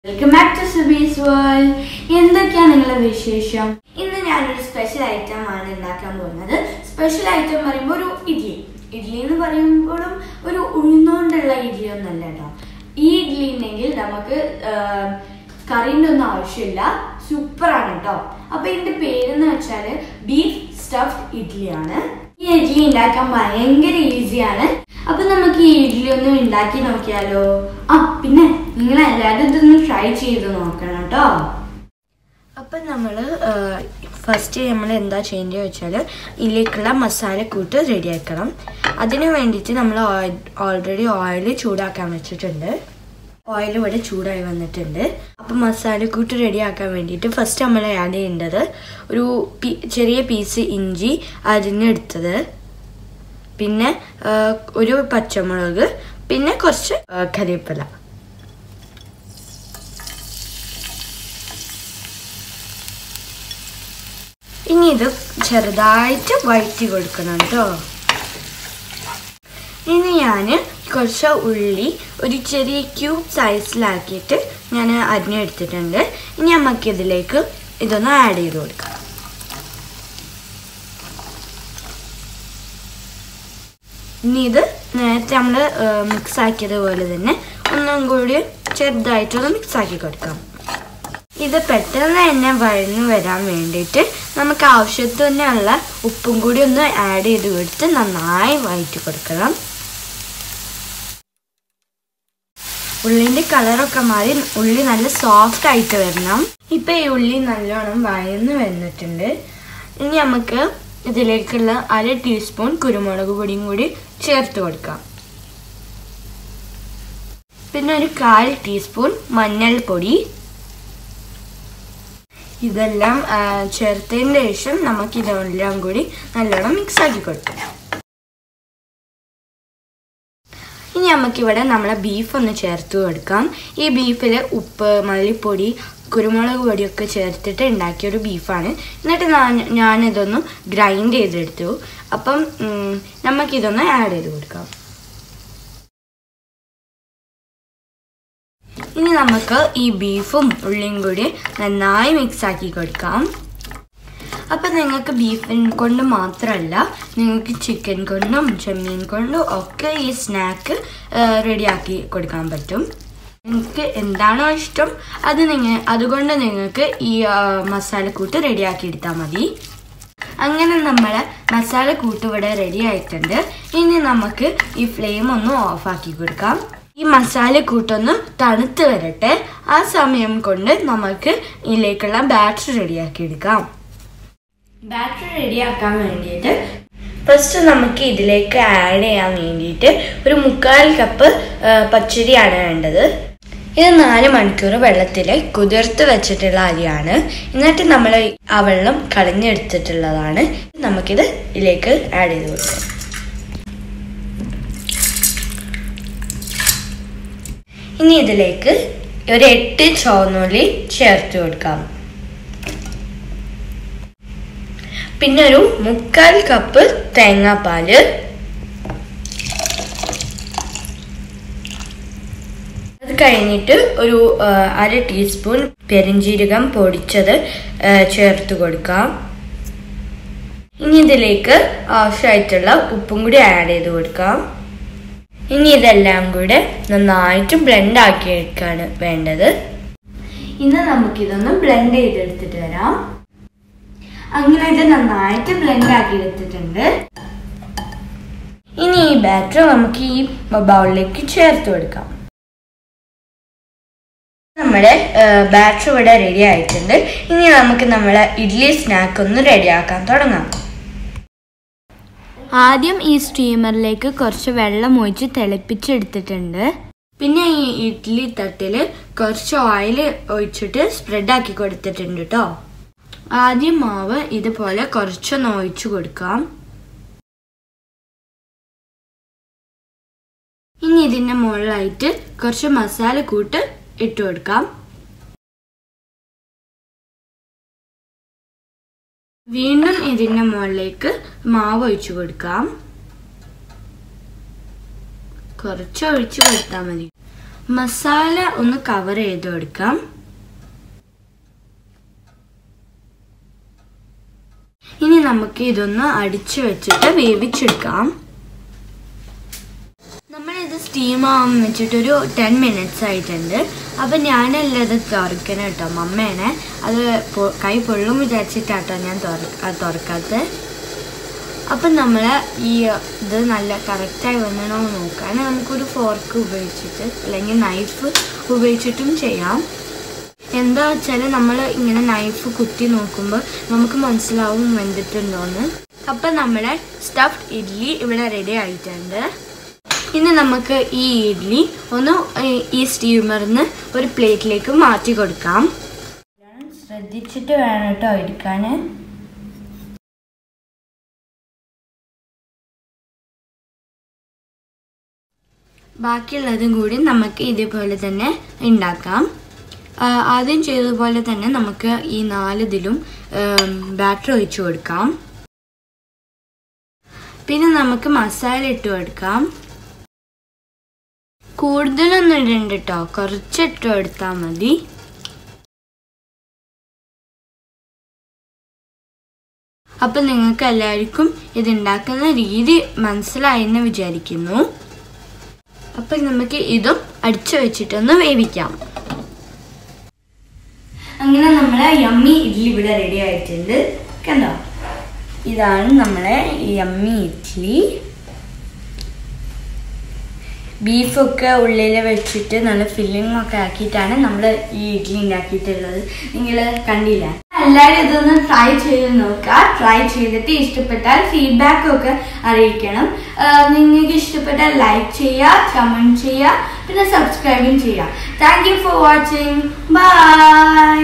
welcome back to Subi's world എന്തൊക്കെയാണ് നിങ്ങളുടെ വിശേഷം ഇന്ന് ഞാനൊരു സ്പെഷ്യൽ ഐറ്റം ആണ് ഉണ്ടാക്കാൻ പോകുന്നത് സ്പെഷ്യൽ ഐറ്റം പറയുമ്പോൾ ഒരു ഇഡ്ഡലി ഇഡ്ഡലി എന്ന് പറയുമ്പോഴും ഒരു ഉഴുന്നുകൊണ്ടുള്ള ഇഡ്ഡലി ഒന്നല്ല കേട്ടോ ഈ ഇഡ്ഡലി ഉണ്ടെങ്കിൽ നമുക്ക് കറീൻ്റെ ഒന്നും ആവശ്യമില്ല സൂപ്പറാണ് കേട്ടോ അപ്പൊ ഇതിന്റെ പേരെന്ന് വെച്ചാൽ ബീഫ് സ്റ്റഫ്ഡ് ഇഡ്ഡലിയാണ് ഈ ഇഡ്ഡലി ഉണ്ടാക്കാൻ ഭയങ്കര ഈസിയാണ് അപ്പൊ നമുക്ക് ഈ ഇഡ്ഡലി ഒന്ന് ഉണ്ടാക്കി നോക്കിയാലോ ആ പിന്നെ നിങ്ങൾ എല്ലാവരും ഇതൊന്ന് ട്രൈ ചെയ്ത് നോക്കണം കേട്ടോ അപ്പം നമ്മൾ ഫസ്റ്റ് നമ്മൾ എന്താ ചെയ്യേണ്ടത് വെച്ചാൽ ഇതിലേക്കുള്ള മസാലക്കൂട്ട് റെഡിയാക്കണം അതിന് വേണ്ടിയിട്ട് നമ്മൾ ഓൾറെഡി ഓയിൽ ചൂടാക്കാൻ വെച്ചിട്ടുണ്ട് ഓയിൽ ഇവിടെ ചൂടായി വന്നിട്ടുണ്ട് അപ്പം മസാലക്കൂട്ട് റെഡിയാക്കാൻ വേണ്ടിയിട്ട് ഫസ്റ്റ് നമ്മൾ ആഡ് ചെയ്യേണ്ടത് ഒരു പി ചെറിയ പീസ് ഇഞ്ചി അരിഞ്ഞെടുത്തത് പിന്നെ ആ, ഒരു പച്ചമുളക് പിന്നെ കുറച്ച് ആ, കരിവേപ്പില ഇനി ഇത് ചെറുതായിട്ട് വഴറ്റി കൊടുക്കണം കേട്ടോ ഇനി ഞാൻ കുറച്ച് ഉള്ളി ഒരു ചെറിയ ക്യൂബ് സൈസിലാക്കിയിട്ട് ഞാൻ അരിഞ്ഞെടുത്തിട്ടുണ്ട് ഇനി നമുക്ക് ഇതിലേക്ക് ഇതൊന്ന് ആഡ് ചെയ്ത് കൊടുക്കാം ഇനി ഇത് നേരത്തെ നമ്മൾ മിക്സ് ആക്കിയതുപോലെ തന്നെ ഒന്നും കൂടി ചെറുതായിട്ടൊന്ന് മിക്സ് ആക്കി കൊടുക്കാം ഇത് പെട്ടെന്ന് തന്നെ വഴന്നു വരാൻ വേണ്ടിയിട്ട് നമുക്ക് ആവശ്യത്തിനുള്ള ഉപ്പും കൂടി ഒന്ന് ആഡ് ചെയ്ത് കൊടുത്ത് നന്നായി വഴറ്റി കൊടുക്കണം ഉള്ളിൻ്റെ കളറൊക്കെ മാറി ഉള്ളി നല്ല സോഫ്റ്റ് ആയിട്ട് വരണം ഇപ്പം ഈ ഉള്ളി നല്ലോണം വഴന്ന് വന്നിട്ടുണ്ട് ഇനി നമുക്ക് ഇതിലേക്കുള്ള അര ടീസ്പൂൺ കുരുമുളക് പൊടിയും കൂടി ചേർത്ത് കൊടുക്കാം പിന്നെ ഒരു കാൽ ടീസ്പൂൺ മഞ്ഞൾപ്പൊടി ഇതെല്ലാം ആ, ചേർത്തതിന് ശേഷം നമുക്ക് ഇതെല്ലാം കൂടി നല്ലോണം മിക്സ് ആക്കി കൊടുക്കാം ഇനി നമുക്കിവിടെ നമ്മളെ ബീഫ് ഒന്ന് ചേർത്ത് കൊടുക്കാം ഈ ബീഫിൽ ഉപ്പ് മല്ലിപ്പൊടി കുരുമുളക് പൊടിയൊക്കെ ചേർത്തിട്ട് ഉണ്ടാക്കിയ ഒരു ബീഫാണ് എന്നിട്ട് ഞാൻ- ഞാനിതൊന്ന് ഗ്രൈൻഡ് ചെയ്തെടുത്തു അപ്പം ഉം, നമുക്കിതൊന്ന് ആഡ് ചെയ്ത് കൊടുക്കാം ഇനി നമുക്ക് ഈ ബീഫും ഉള്ളിയും കൂടി നന്നായി മിക്സ് ആക്കി കൊടുക്കാം അപ്പം നിങ്ങൾക്ക് ബീഫിൻ കൊണ്ട് മാത്രമല്ല നിങ്ങൾക്ക് ചിക്കൻ കൊണ്ടും ചെമ്മീൻ കൊണ്ടും ഒക്കെ ഈ സ്നാക്ക് റെഡിയാക്കി കൊടുക്കാൻ പറ്റും നിങ്ങൾക്ക് എന്താണോ ഇഷ്ടം അത് നിങ്ങൾ അതുകൊണ്ട് നിങ്ങൾക്ക് ഈ ആ, മസാലക്കൂട്ട് റെഡിയാക്കി എടുത്താൽ മതി അങ്ങനെ നമ്മളെ മസാലക്കൂട്ട് ഇവിടെ റെഡി ആയിട്ടുണ്ട് ഇനി നമുക്ക് ഈ ഫ്ലെയിം ഒന്ന് ഓഫാക്കി കൊടുക്കാം ഈ മസാലക്കൂട്ടൊന്ന് തണുത്ത് വരട്ടെ ആ സമയം കൊണ്ട് നമുക്ക് ഇതിലേക്കുള്ള ബാറ്റർ റെഡിയാക്കി എടുക്കാം ബാറ്റർ റെഡിയാക്കാൻ വേണ്ടിയിട്ട് ഫസ്റ്റ് നമുക്ക് ഇതിലേക്ക് ആഡ് ചെയ്യാൻ വേണ്ടിയിട്ട് ഒരു മുക്കാൽ കപ്പ് ആ, പച്ചരിയാണ് വേണ്ടത് ഇത് നാല് മണിക്കൂർ വെള്ളത്തിൽ കുതിർത്ത് വെച്ചിട്ടുള്ള അരിയാണ് എന്നിട്ട് നമ്മൾ ആ വെള്ളം കളഞ്ഞെടുത്തിട്ടുള്ളതാണ് നമുക്കിത് ഇതിലേക്ക് ആഡ് ചെയ്ത് കൊടുക്കാം ഇനി ഇതിലേക്ക് ഒരു എട്ട് ചുവന്നുള്ളി ചേർത്ത് കൊടുക്കാം പിന്നെ ഒരു മുക്കാൽ കപ്പ് തേങ്ങാപ്പാല് അത് കഴിഞ്ഞിട്ട് ഒരു ആ, അര ടീസ്പൂൺ പെരിഞ്ജീരകം പൊടിച്ചത് ആ, ചേർത്ത് കൊടുക്കാം ഇനി ഇതിലേക്ക് ആവശ്യമായിട്ടുള്ള ഉപ്പും കൂടി ആഡ് ചെയ്ത് കൊടുക്കാം ഇനി ഇതെല്ലാം കൂടെ നന്നായിട്ട് ബ്ലെൻഡ് ആക്കി എടുക്കാണ് വേണ്ടത് ഇന്ന് നമുക്കിതൊന്ന് ബ്ലെൻഡ് ചെയ്തെടുത്തിട്ട് വരാം അങ്ങനെ ഇത് നന്നായിട്ട് ബ്ലെൻഡ് ആക്കി എടുത്തിട്ടുണ്ട് ഇനി ഈ ബാറ്റർ നമുക്ക് ഈ ബൗളിലേക്ക് ചേർത്ത് കൊടുക്കാം നമ്മുടെ ബാറ്റർ ഇവിടെ റെഡി ആയിട്ടുണ്ട് ഇനി നമുക്ക് നമ്മളെ ഇഡ്ഡലി സ്നാക്ക് ഒന്ന് റെഡിയാക്കാൻ തുടങ്ങാം ആദ്യം ഈ സ്റ്റീമറിലേക്ക് കുറച്ച് വെള്ളം ഒഴിച്ച് തിളപ്പിച്ചെടുത്തിട്ടുണ്ട് പിന്നെ ഈ ഇഡ്ഡലി തട്ടിൽ കുറച്ച് ഓയിൽ ഒഴിച്ചിട്ട് സ്പ്രെഡ് ആക്കി കൊടുത്തിട്ടുണ്ട് കേട്ടോ ആദ്യം മാവ് ഇതുപോലെ കുറച്ചൊന്ന് ഒഴിച്ചു കൊടുക്കാം ഇനി ഇതിന്റെ മുകളിലായിട്ട് കുറച്ച് മസാല കൂട്ട് ഇട്ട് കൊടുക്കാം വീണ്ടും ഇതിന്റെ മുകളിലേക്ക് മാവ് ഒഴിച്ചു കൊടുക്കാം കുറച്ച് ഒഴിച്ചു കൊടുത്താൽ മതി മസാല ഒന്ന് കവർ ചെയ്ത് കൊടുക്കാം ഇനി നമുക്ക് ഇതൊന്ന് അടിച്ചു വെച്ചിട്ട് വേവിച്ചെടുക്കാം നമ്മളിത് സ്റ്റീം ആവാൻ വെച്ചിട്ടൊരു ടെൻ മിനിറ്റ്സ് ആയിട്ടുണ്ട് അപ്പം ഞാനല്ല ഇത് തുറക്കണം കേട്ടോ മമ്മേനെ അത് പൊ- കൈ പൊള്ളും വിചാരിച്ചിട്ടാട്ടോ ഞാൻ തുറ- അത് തുറക്കാത്തത് അപ്പം നമ്മൾ ഈ ഇത് നല്ല കറക്റ്റായി വന്നണോ എന്ന് നോക്കാൻ നമുക്കൊരു ഫോർക്ക് ഉപയോഗിച്ചിട്ട് അല്ലെങ്കിൽ നൈഫ് ഉപയോഗിച്ചിട്ടും ചെയ്യാം എന്താ വെച്ചാൽ നമ്മൾ ഇങ്ങനെ നൈഫ് കുത്തി നോക്കുമ്പോൾ നമുക്ക് മനസ്സിലാവും വെന്തിട്ടുണ്ടോന്ന് അപ്പം നമ്മുടെ സ്റ്റഫ്ഡ് ഇഡ്ഡലി ഇവിടെ റെഡി ആയിട്ടുണ്ട് ഇനി നമുക്ക് ഈ ഇഡ്ഡലി ഒന്ന് ഈ- ഈ സ്റ്റീമറിന്ന് ഒരു പ്ലേറ്റിലേക്ക് മാറ്റി കൊടുക്കാം ശ്രദ്ധിച്ചിട്ട് വേണം കേട്ടോ എടുക്കാൻ ബാക്കിയുള്ളതും കൂടി നമുക്ക് ഇതേപോലെ തന്നെ ഉണ്ടാക്കാം ആ, ആദ്യം ചെയ്തതുപോലെ തന്നെ നമുക്ക് ഈ നാലിതിലും ബാറ്റർ ഒഴിച്ചു കൊടുക്കാം പിന്നെ നമുക്ക് മസാല ഇട്ട് കൊടുക്കാം കൂടുതലൊന്നും ഇടണ്ട കേട്ടോ കുറച്ചിട്ട് എടുത്താൽ മതി അപ്പം നിങ്ങൾക്ക് എല്ലാവർക്കും ഇത് ഉണ്ടാക്കുന്ന രീതി മനസ്സിലായെന്ന് വിചാരിക്കുന്നു അപ്പം നമുക്ക് ഇതും അടിച്ചു വെച്ചിട്ടൊന്ന് വേവിക്കാം അങ്ങനെ നമ്മളെ യമ്മി ഇഡ്ഡലി ഇവിടെ റെഡി ആയിട്ടുണ്ട് കണ്ടോ ഇതാണ് നമ്മളെ യമ്മി ഇഡ്ഡലി ബീഫൊക്കെ ഉള്ളിൽ വെച്ചിട്ട് നല്ല ഫില്ലിംഗ് ഒക്കെ ആക്കിയിട്ടാണ് നമ്മൾ ഈ ഇഡ്ഡലി ഉണ്ടാക്കിയിട്ടുള്ളത് നിങ്ങൾ കണ്ടില്ല എല്ലാവരും ഇതൊന്ന് ട്രൈ ചെയ്ത് നോക്കുക ട്രൈ ചെയ്തിട്ട് ഇഷ്ടപ്പെട്ടാൽ ഫീഡ്ബാക്ക് ഒക്കെ അറിയിക്കണം ആഹ് നിങ്ങൾക്ക് ഇഷ്ടപ്പെട്ടാൽ ലൈക്ക് ചെയ്യുക കമൻറ്റ് ചെയ്യുക പിന്നെ സബ്സ്ക്രൈബും ചെയ്യുക thank you for watching by